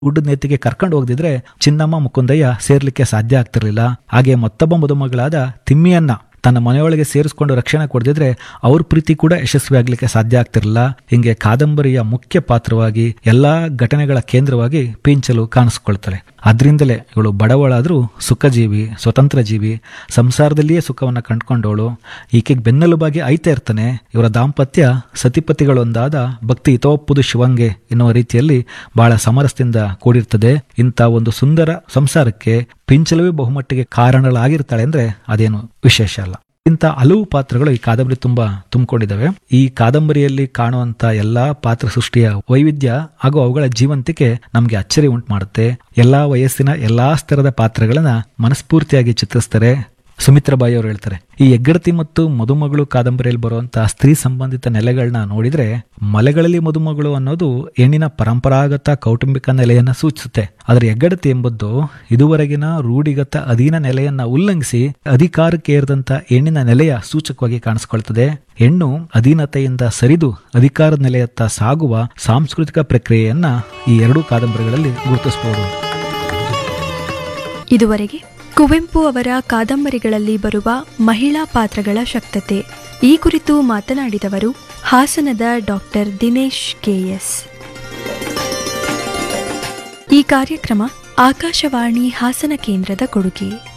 ಗುಡ್ಡದ ನೆತ್ತಿಗೆ ಕರ್ಕೊಂಡು ಹೋಗದಿದ್ರೆ ಚಿನ್ನಮ್ಮ ಮುಕುಂದಯ್ಯ ಸೇರ್ಲಿಕ್ಕೆ ಸಾಧ್ಯ ಆಗ್ತಿರ್ಲಿಲ್ಲ ಹಾಗೆ ಮತ್ತೊಬ್ಬ ಮದುಮಗಳಾದ ತಿಮ್ಮಿಯನ್ನ ತನ್ನ ಮನೆಯೊಳಗೆ ಸೇರಿಸ್ಕೊಂಡು ರಕ್ಷಣೆ ಕೊಡದಿದ್ರೆ ಅವ್ರ ಪ್ರೀತಿ ಕೂಡ ಯಶಸ್ವಿ ಆಗ್ಲಿಕ್ಕೆ ಸಾಧ್ಯ ಆಗ್ತಿರಲಿಲ್ಲ ಹಿಂಗೆ ಕಾದಂಬರಿಯ ಮುಖ್ಯ ಪಾತ್ರವಾಗಿ ಎಲ್ಲಾ ಘಟನೆಗಳ ಕೇಂದ್ರವಾಗಿ ಪೀಂಚಲು ಕಾಣಿಸ್ಕೊಳ್ತಾಳೆ ಅದರಿಂದಲೇ ಇವಳು ಬಡವಳಾದ್ರೂ ಸುಖಜೀವಿ ಸ್ವತಂತ್ರ ಜೀವಿ ಸಂಸಾರದಲ್ಲಿಯೇ ಸುಖವನ್ನ ಕಂಡುಕೊಂಡವಳು ಈಕೆಗೆ ಬೆನ್ನೆಲುಬಾಗಿ ಐತಾ ಇರ್ತಾನೆ ಇವರ ದಾಂಪತ್ಯ ಸತಿಪತಿಗಳೊಂದಾದ ಭಕ್ತಿ ಹಿತೋಪ್ಪುದು ಶಿವಂಗೆ ಎನ್ನುವ ರೀತಿಯಲ್ಲಿ ಬಹಳ ಸಮರಸದಿಂದ ಕೂಡಿರ್ತದೆ ಇಂಥ ಒಂದು ಸುಂದರ ಸಂಸಾರಕ್ಕೆ ಪಿಂಚಲವೇ ಬಹುಮಟ್ಟಿಗೆ ಕಾರಣಗಳಾಗಿರ್ತಾಳೆ ಅಂದ್ರೆ ಅದೇನು ವಿಶೇಷ ಅಲ್ಲ ಇಂಥ ಹಲವು ಪಾತ್ರಗಳು ಈ ಕಾದಂಬರಿ ತುಂಬಾ ತುಂಬಿಕೊಂಡಿದ್ದಾವೆ ಈ ಕಾದಂಬರಿಯಲ್ಲಿ ಕಾಣುವಂತ ಎಲ್ಲಾ ಪಾತ್ರ ಸೃಷ್ಟಿಯ ವೈವಿಧ್ಯ ಹಾಗೂ ಅವುಗಳ ಜೀವಂತಿಕೆ ನಮ್ಗೆ ಅಚ್ಚರಿ ಉಂಟು ಮಾಡುತ್ತೆ ಎಲ್ಲಾ ವಯಸ್ಸಿನ ಎಲ್ಲಾ ಸ್ತರದ ಪಾತ್ರಗಳನ್ನ ಮನಸ್ಫೂರ್ತಿಯಾಗಿ ಚಿತ್ರಿಸ್ತಾರೆ ಸುಮಿತ್ರಾ ಬಾಯಿ ಅವರು ಹೇಳ್ತಾರೆ ಈ ಹೆಗ್ಗಡತಿ ಮತ್ತು ಮದುಮಗಳು ಕಾದಂಬರಿಯಲ್ಲಿ ಬರುವಂತಹ ಸ್ತ್ರೀ ಸಂಬಂಧಿತ ನೆಲೆಗಳನ್ನ ನೋಡಿದ್ರೆ ಮಲೆಗಳಲ್ಲಿ ಮದುಮಗಳು ಅನ್ನೋದು ಹೆಣ್ಣಿನ ಪರಂಪರಾಗತ ಕೌಟುಂಬಿಕ ನೆಲೆಯನ್ನ ಸೂಚಿಸುತ್ತೆ ಆದರೆ ಹೆಗ್ಗಡತಿ ಎಂಬುದು ಇದುವರೆಗಿನ ರೂಢಿಗತ ಅಧೀನ ನೆಲೆಯನ್ನ ಉಲ್ಲಂಘಿಸಿ ಅಧಿಕಾರಕ್ಕೆ ಏರಿದಂತ ಹೆಣ್ಣಿನ ನೆಲೆಯ ಸೂಚಕವಾಗಿ ಕಾಣಿಸ್ಕೊಳ್ತದೆ ಹೆಣ್ಣು ಅಧೀನತೆಯಿಂದ ಸರಿದು ಅಧಿಕಾರದ ನೆಲೆಯತ್ತ ಸಾಗುವ ಸಾಂಸ್ಕೃತಿಕ ಪ್ರಕ್ರಿಯೆಯನ್ನ ಈ ಎರಡೂ ಕಾದಂಬರಿಗಳಲ್ಲಿ ಗುರುತಿಸಬಹುದು ಇದುವರೆಗೆ ಕುವೆಂಪು ಅವರ ಕಾದಂಬರಿಗಳಲ್ಲಿ ಬರುವ ಮಹಿಳಾ ಪಾತ್ರಗಳ ಶಕ್ತತೆ ಈ ಕುರಿತು ಮಾತನಾಡಿದವರು ಹಾಸನದ ಡಾಕ್ಟರ್ ದಿನೇಶ್ ಕೆಎಸ್ ಈ ಕಾರ್ಯಕ್ರಮ ಆಕಾಶವಾಣಿ ಹಾಸನ ಕೇಂದ್ರದ ಕೊಡುಗೆ